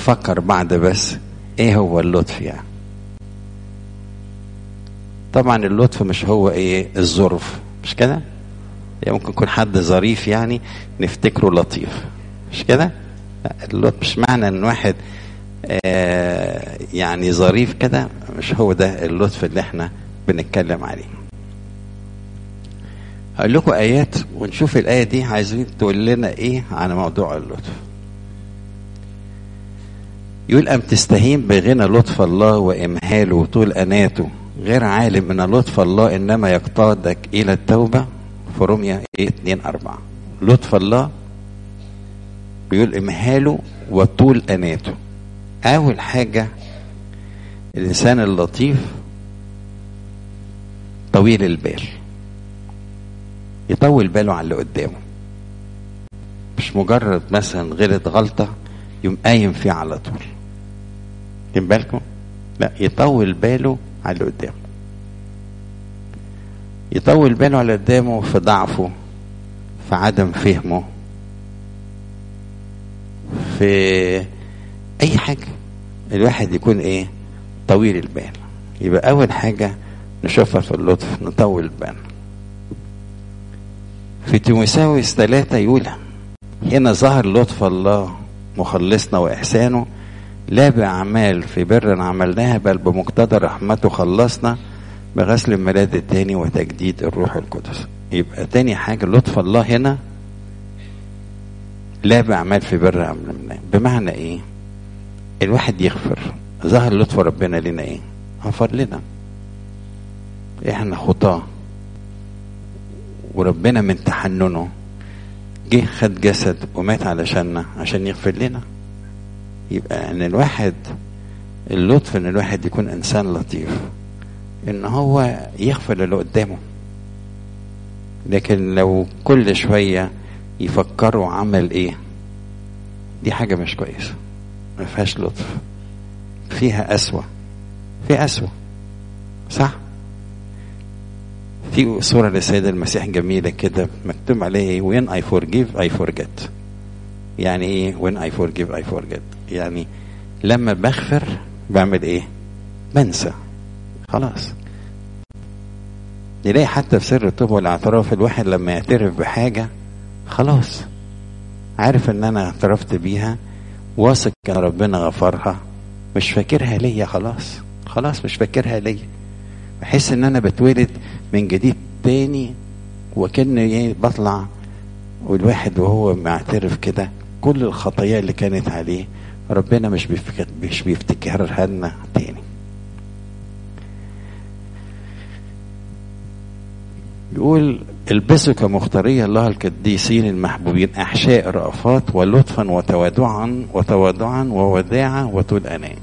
نفكر بعض بس ايه هو اللطف يعني طبعا اللطف مش هو ايه الظرف مش كده يعني ممكن يكون حد ظريف يعني نفتكره لطيف مش كده لا اللطف مش معنى ان واحد آه يعني ظريف كده مش هو ده اللطف اللي احنا بنتكلم عليه هقول لكم ايات ونشوف الايه دي عايزين تقول لنا ايه عن موضوع اللطف يقول أم تستهين بغنى لطف الله وإمهاله وطول أناته غير عالم أن لطف الله إنما يقتادك إلى التوبة في روميا 2 4 لطف الله بيقول إمهاله وطول أناته أول حاجة الإنسان اللطيف طويل البال يطول باله على اللي قدامه مش مجرد مثلا غلط غلطة يقوم قايم فيه على طول واخدين بالكم لا يطول باله على اللي قدامه يطول باله على اللي قدامه في ضعفه في عدم فهمه في اي حاجه الواحد يكون ايه طويل البال يبقى اول حاجه نشوفها في اللطف نطول بالنا في تيموساوس ثلاثة يقول هنا ظهر لطف الله مخلصنا وإحسانه لا بأعمال في بر عملناها بل بمقتضى رحمته خلصنا بغسل الميلاد التاني وتجديد الروح القدس يبقى تاني حاجة لطف الله هنا لا بأعمال في بر عملناها بمعنى إيه الواحد يغفر ظهر لطف ربنا لنا إيه غفر لنا إحنا خطاه وربنا من تحننه جه خد جسد ومات علشاننا عشان يغفر لنا يبقى ان الواحد اللطف ان الواحد يكون انسان لطيف ان هو يغفر اللي قدامه لكن لو كل شويه يفكروا عمل ايه دي حاجه مش كويسه ما فيهاش لطف فيها قسوه في قسوه صح في صورة للسيد المسيح جميلة كده مكتوب عليه when I forgive I forget يعني ايه when I forgive I forget يعني لما بغفر بعمل ايه بنسى خلاص نلاقي حتى في سر التوبة والاعتراف الواحد لما يعترف بحاجة خلاص عارف ان انا اعترفت بيها واثق ان ربنا غفرها مش فاكرها ليا خلاص خلاص مش فاكرها ليا بحس ان انا بتولد من جديد تاني وكأن ايه بطلع والواحد وهو معترف كده كل الخطايا اللي كانت عليه ربنا مش بيفتكر مش بيفتكرها لنا تاني يقول البسوا كمختاري الله القديسين المحبوبين احشاء رأفات ولطفا وتواضعا وتواضعا ووداعا وطول اناء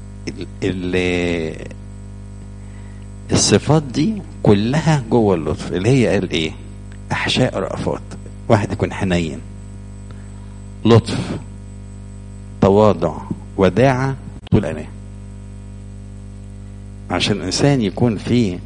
الصفات دي كلها جوه اللطف اللي هي قال ايه احشاء رأفات واحد يكون حنين لطف تواضع وداعة طول أناه عشان الإنسان يكون فيه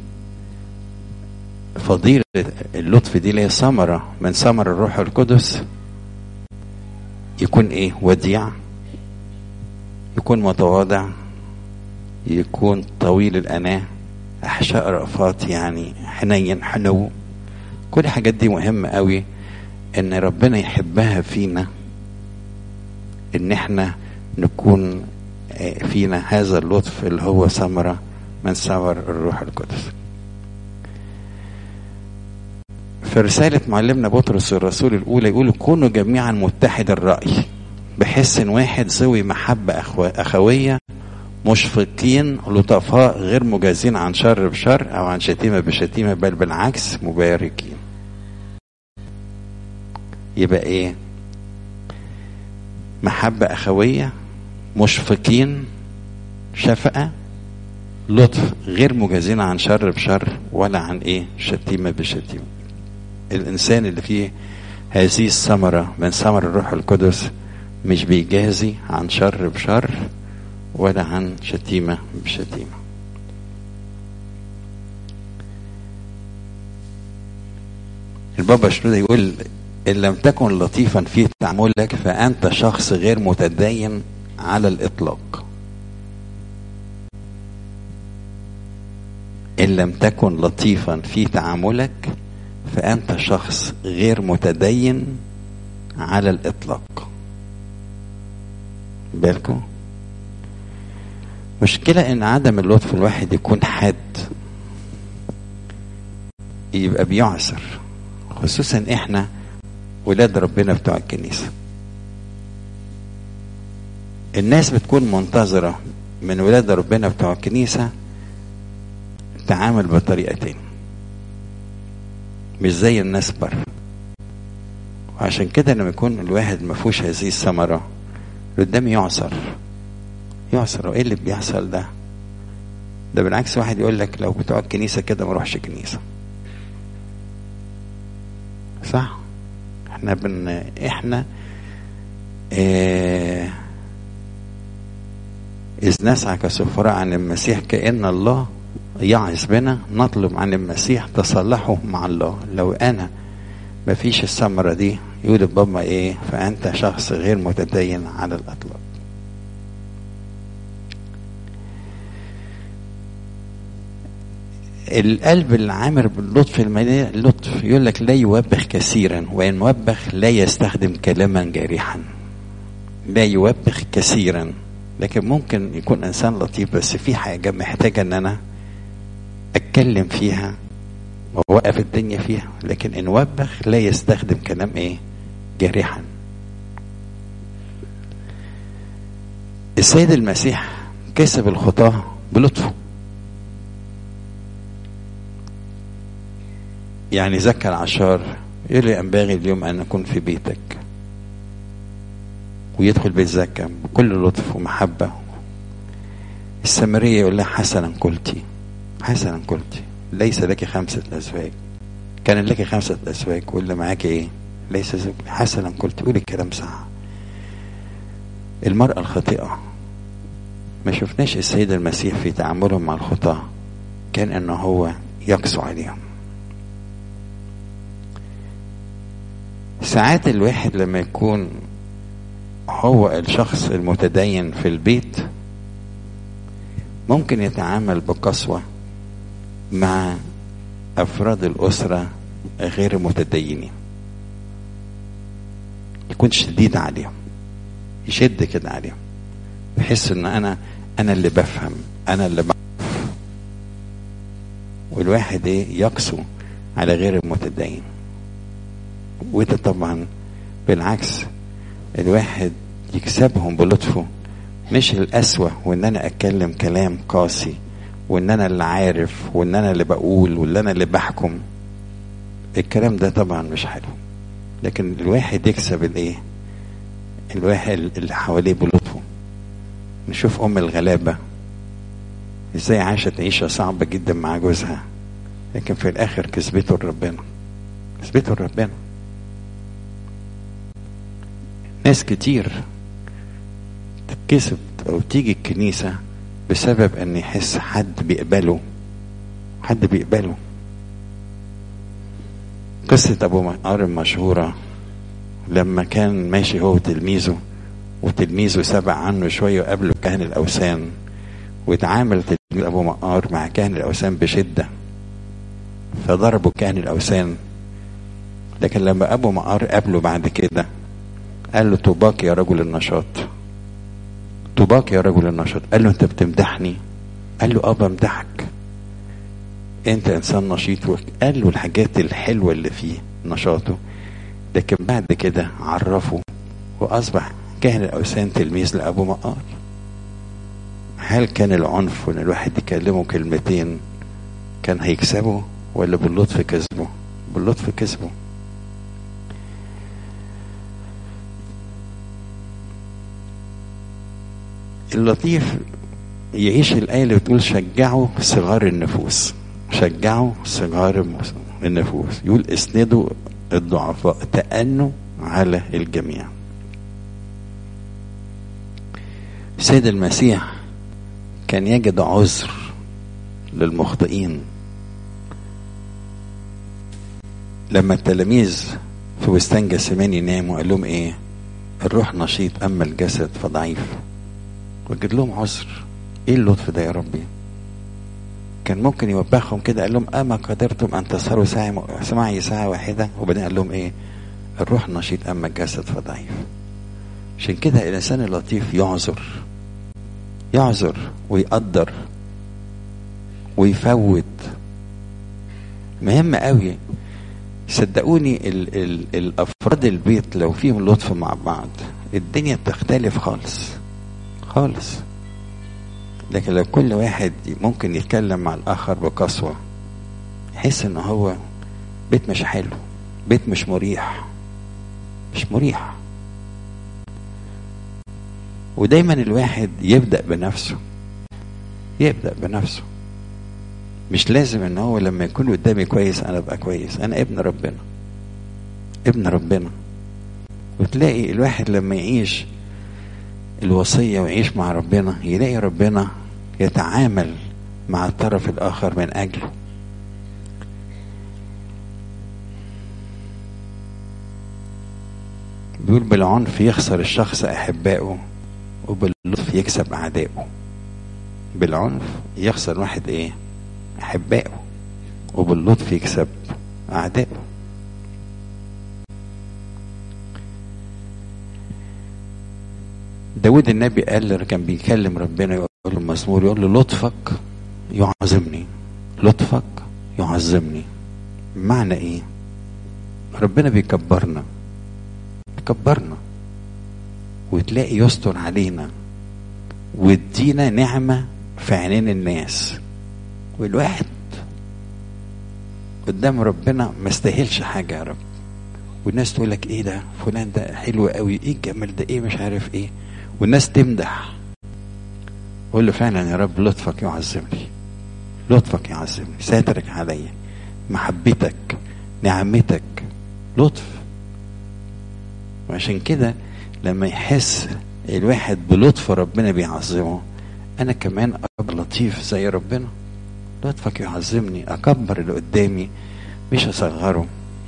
فضيلة اللطف دي اللي هي ثمرة من ثمر الروح القدس يكون ايه وديع يكون متواضع يكون طويل الأناه احشاء رأفات يعني حنين حنو كل الحاجات دي مهمة قوي ان ربنا يحبها فينا ان احنا نكون فينا هذا اللطف اللي هو ثمرة من ثمر الروح القدس في رسالة معلمنا بطرس الرسول الأولى يقول كونوا جميعا متحد الرأي بحس واحد ذوي محبة أخوية مشفقين لطفاء غير مجازين عن شر بشر او عن شتيمه بشتيمه بل بالعكس مباركين يبقى ايه محبه اخويه مشفقين شفقه لطف غير مجازين عن شر بشر ولا عن ايه شتيمه بشتيمه الانسان اللي فيه هذه الثمره من ثمر الروح القدس مش بيجازي عن شر بشر ولا عن شتيمة بشتيمة البابا شنودة يقول إن لم تكن لطيفا في تعاملك فأنت شخص غير متدين على الإطلاق إن لم تكن لطيفا في تعاملك فأنت شخص غير متدين على الإطلاق بالكم مشكلة إن عدم اللطف الواحد يكون حاد يبقى بيعسر خصوصا إحنا ولاد ربنا بتوع الكنيسة الناس بتكون منتظرة من ولاد ربنا بتوع الكنيسة تعامل بطريقتين مش زي الناس بره وعشان كده لما يكون الواحد ما فيهوش هذه الثمرة قدامي يعصر يعصر وايه اللي بيحصل ده ده بالعكس واحد يقول لك لو بتوع الكنيسة كده ما اروحش كنيسة صح احنا بن احنا اه إذ نسعى كسفراء عن المسيح كأن الله يعظ بنا نطلب عن المسيح تصلحه مع الله لو أنا ما فيش الثمرة دي يقول بابا إيه فأنت شخص غير متدين على الأطلاق القلب العامر باللطف المليء اللطف يقول لك لا يوبخ كثيرا وإن وبخ لا يستخدم كلاما جارحا لا يوبخ كثيرا لكن ممكن يكون انسان لطيف بس في حاجه محتاجه ان انا اتكلم فيها واوقف الدنيا فيها لكن ان وبخ لا يستخدم كلام ايه جارحا السيد المسيح كسب الخطاه بلطفه يعني زكى العشار يقول لي ينبغي اليوم ان اكون في بيتك ويدخل بيت زكا بكل لطف ومحبة السامرية يقول لها حسنا قلتي حسنا قلتي ليس لك خمسة أزواج كان لك خمسة أزواج واللي معاك إيه ليس زوج حسنا قلت قولي الكلام صح المرأة الخاطئة ما شفناش السيد المسيح في تعامله مع الخطاة كان انه هو يقسو عليهم ساعات الواحد لما يكون هو الشخص المتدين في البيت ممكن يتعامل بقسوة مع أفراد الأسرة غير المتدينين يكون شديد عليهم يشد كده عليهم بحس ان انا انا اللي بفهم انا اللي بعرف والواحد ايه يقسو على غير المتدين وده طبعا بالعكس الواحد يكسبهم بلطفه مش القسوة وان انا اتكلم كلام قاسي وان انا اللي عارف وان انا اللي بقول وان انا اللي بحكم الكلام ده طبعا مش حلو لكن الواحد يكسب الايه الواحد اللي حواليه بلطفه نشوف ام الغلابة ازاي عاشت عيشة صعبة جدا مع جوزها لكن في الاخر كسبته لربنا كسبته لربنا ناس كتير تتكسب او تيجي الكنيسة بسبب ان يحس حد بيقبله حد بيقبله قصة ابو مقار المشهورة لما كان ماشي هو وتلميذه وتلميذه سبق عنه شوية وقابله كاهن الأوثان واتعامل تلميذ أبو مقار مع كاهن الأوثان بشدة فضربوا كاهن الأوثان لكن لما أبو مقار قابله بعد كده قال له طوباك يا رجل النشاط طوباك يا رجل النشاط قال له أنت بتمدحني قال له أه بمدحك أنت إنسان نشيط قال له الحاجات الحلوة اللي فيه نشاطه لكن بعد كده عرفه وأصبح كاهن الأوثان تلميذ لأبو مقار هل كان العنف وإن الواحد يكلمه كلمتين كان هيكسبه ولا باللطف كسبه باللطف كسبه اللطيف يعيش الآية اللي بتقول شجعوا صغار النفوس شجعوا صغار النفوس يقول اسندوا الضعفاء تأنوا على الجميع سيد المسيح كان يجد عذر للمخطئين لما التلاميذ في وستان جسماني ناموا قال لهم ايه الروح نشيط اما الجسد فضعيف وجد لهم عذر ايه اللطف ده يا ربي كان ممكن يوبخهم كده قال لهم اما قدرتم ان تسهروا ساعه معي ساعه واحده وبعدين قال لهم ايه الروح نشيط اما الجسد فضعيف عشان كده الانسان اللطيف يعذر يعذر ويقدر ويفوت مهم قوي صدقوني ال ال الافراد البيت لو فيهم لطف مع بعض الدنيا بتختلف خالص خالص لكن لو كل واحد ممكن يتكلم مع الاخر بقسوه يحس ان هو بيت مش حلو بيت مش مريح مش مريح ودايما الواحد يبدا بنفسه يبدا بنفسه مش لازم ان هو لما يكون قدامي كويس انا ابقى كويس انا ابن ربنا ابن ربنا وتلاقي الواحد لما يعيش الوصيه ويعيش مع ربنا يلاقي ربنا يتعامل مع الطرف الاخر من اجله بيقول بالعنف يخسر الشخص احبائه وباللطف يكسب اعدائه بالعنف يخسر واحد ايه احبائه وباللطف يكسب اعدائه داود النبي قال كان بيكلم ربنا يقول له المزمور يقول له لطفك يعظمني لطفك يعظمني معنى ايه ربنا بيكبرنا بيكبرنا وتلاقي يستر علينا ويدينا نعمة في عينين الناس والواحد قدام ربنا ما استاهلش حاجة يا رب والناس تقول لك ايه ده فلان ده حلو قوي ايه الجمال ده ايه مش عارف ايه والناس تمدح قول له فعلا يا رب لطفك يعظمني لطفك يعظمني ساترك عليا محبتك نعمتك لطف وعشان كده لما يحس الواحد بلطف ربنا بيعظمه انا كمان ابقى لطيف زي ربنا لطفك يعظمني اكبر اللي قدامي مش اصغره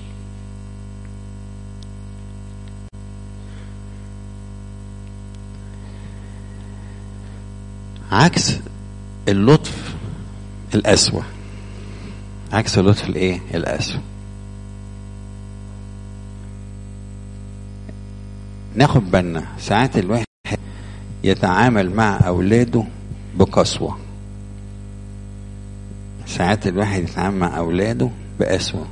عكس اللطف القسوة عكس اللطف الايه القسوة ناخد بالنا ساعات الواحد يتعامل مع اولاده بقسوة ساعات الواحد يتعامل مع اولاده بقسوة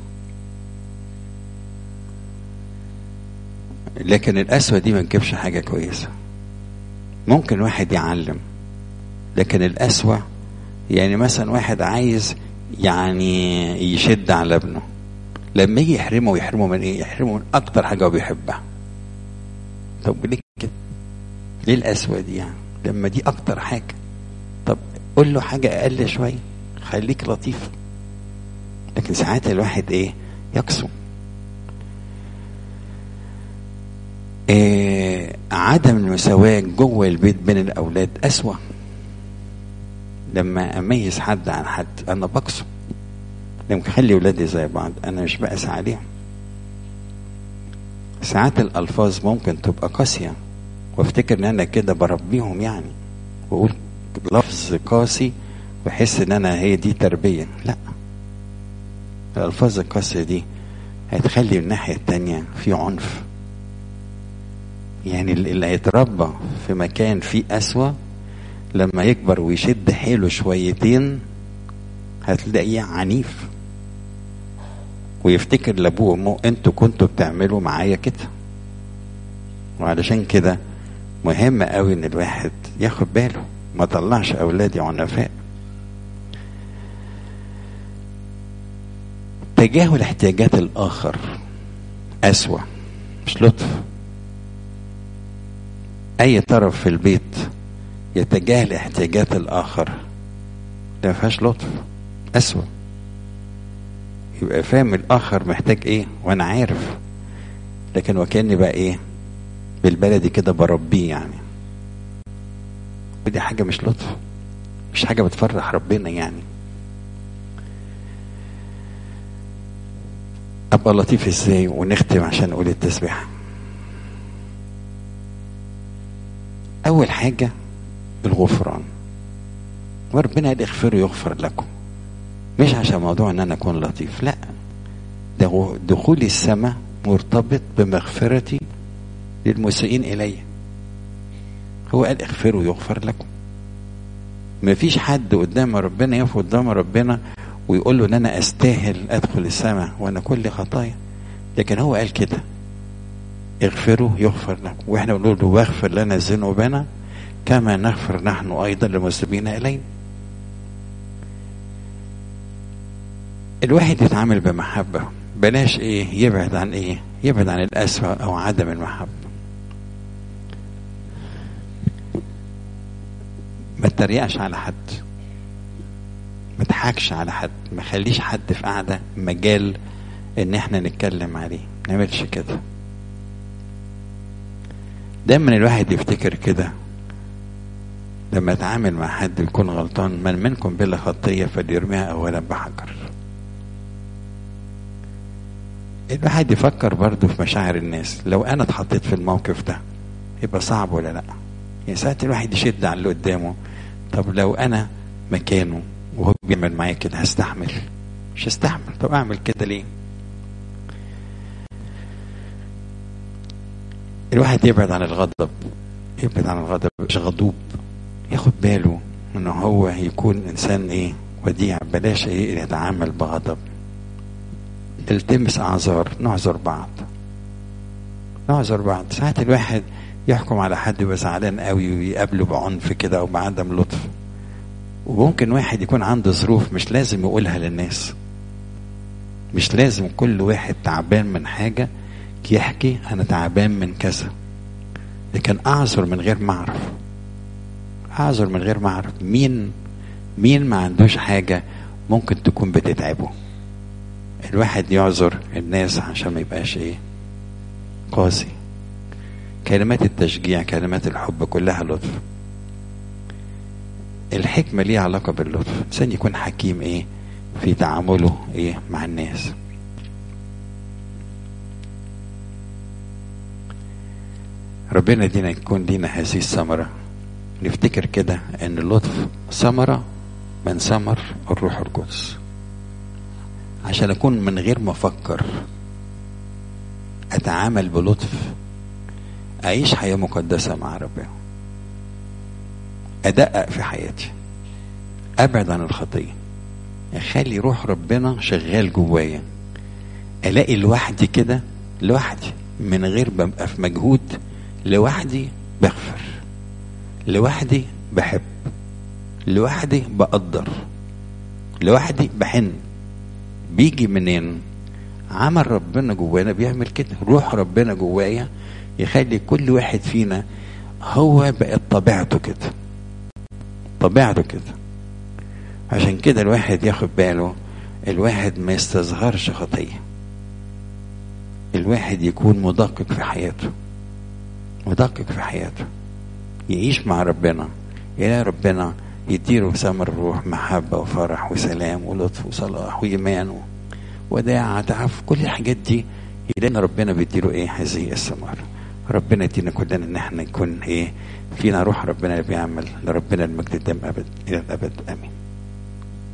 لكن القسوة دي ما تجيبش حاجة كويسة ممكن واحد يعلم لكن القسوة يعني مثلا واحد عايز يعني يشد على ابنه لما يجي يحرمه يحرمه من ايه يحرمه من اكتر حاجة هو بيحبها طب ليه كده ليه القسوة دي يعني لما دي اكتر حاجة طب قول له حاجة اقل شوية خليك لطيف لكن ساعات الواحد ايه يقسو إيه عدم المساواة جوه البيت بين الأولاد أسوأ لما أميز حد عن حد أنا بقسو لما أخلي ولادي زي بعض أنا مش بقس عليهم ساعات الألفاظ ممكن تبقى قاسية وافتكر إن أنا كده بربيهم يعني وأقول لفظ قاسي واحس إن أنا هي دي تربية لا الألفاظ القاسية دي هتخلي من الناحية التانية في عنف يعني اللي هيتربى في مكان فيه قسوة لما يكبر ويشد حيله شويتين هتلاقيه عنيف ويفتكر لابوه وامه انتوا كنتوا بتعملوا معايا كده وعلشان كده مهم قوي ان الواحد ياخد باله ما طلعش اولادي عنفاء تجاهل احتياجات الاخر اسوأ مش لطف اي طرف في البيت يتجاهل احتياجات الاخر ده ما فيهاش لطف اسوأ يبقى فاهم الاخر محتاج ايه وانا عارف لكن وكاني بقى ايه بالبلدي كده بربيه يعني ودي حاجة مش لطف مش حاجة بتفرح ربنا يعني ابقى لطيف ازاي ونختم عشان نقول التسبيح اول حاجة الغفران وربنا قال اغفروا يغفر لكم مش عشان موضوع ان انا اكون لطيف لا ده دخولي السماء مرتبط بمغفرتي للمسيئين الي هو قال اغفروا يغفر لكم ما فيش حد قدام ربنا يقف قدام ربنا ويقول له ان انا استاهل ادخل السماء وانا كل خطايا لكن هو قال كده اغفروا يغفر لكم واحنا بنقول له واغفر لنا ذنوبنا كما نغفر نحن ايضا للمسلمين الينا الواحد يتعامل بمحبة بلاش ايه يبعد عن ايه يبعد عن الأسوأ او عدم المحبة ما تتريقش على حد ما تضحكش على حد ما خليش حد في قاعدة مجال ان احنا نتكلم عليه ما نعملش كده دايما الواحد يفتكر كده لما يتعامل مع حد يكون غلطان من منكم بلا خطية فليرميها أولا بحجر الواحد يفكر برضه في مشاعر الناس لو أنا اتحطيت في الموقف ده يبقى صعب ولا لأ يعني ساعات الواحد يشد على اللي قدامه طب لو أنا مكانه وهو بيعمل معايا كده هستحمل مش هستحمل طب أعمل كده ليه الواحد يبعد عن الغضب يبعد عن الغضب مش غضوب ياخد باله ان هو يكون انسان ايه وديع بلاش ايه يتعامل بغضب التمس اعذار نعذر بعض نعذر بعض ساعات الواحد يحكم على حد يبقى زعلان قوي ويقابله بعنف كده او بعدم لطف وممكن واحد يكون عنده ظروف مش لازم يقولها للناس مش لازم كل واحد تعبان من حاجة يحكي أنا تعبان من كذا لكن أعذر من غير ما أعرف أعذر من غير ما أعرف مين مين ما عندوش حاجة ممكن تكون بتتعبه الواحد يعذر الناس عشان ما يبقاش إيه قاسي كلمات التشجيع كلمات الحب كلها لطف الحكمة ليها علاقة باللطف الإنسان يكون حكيم إيه في تعامله إيه مع الناس ربنا يدينا يكون لينا هذه الثمرة نفتكر كده ان اللطف ثمرة من ثمر الروح القدس عشان اكون من غير ما افكر اتعامل بلطف اعيش حياة مقدسة مع ربنا ادقق في حياتي ابعد عن الخطية اخلي روح ربنا شغال جوايا الاقي لوحدي كده لوحدي من غير ببقى في مجهود لوحدي بغفر لوحدي بحب لوحدي بقدر لوحدي بحن بيجي منين عمل ربنا جوانا بيعمل كده روح ربنا جوايا يخلي كل واحد فينا هو بقت طبيعته كده طبيعته كده عشان كده الواحد ياخد باله الواحد ما يستصغرش خطيه الواحد يكون مدقق في حياته مدقق في حياته يعيش مع ربنا يلاقي ربنا يديله ثمر الروح محبة وفرح وسلام ولطف وصلاح وإيمان وداعة تعف كل الحاجات دي يلاقي ربنا بيديله إيه هذه الثمار ربنا يدينا كلنا إن احنا نكون إيه فينا روح ربنا اللي بيعمل لربنا المجد الدم أبد إلى الأبد آمين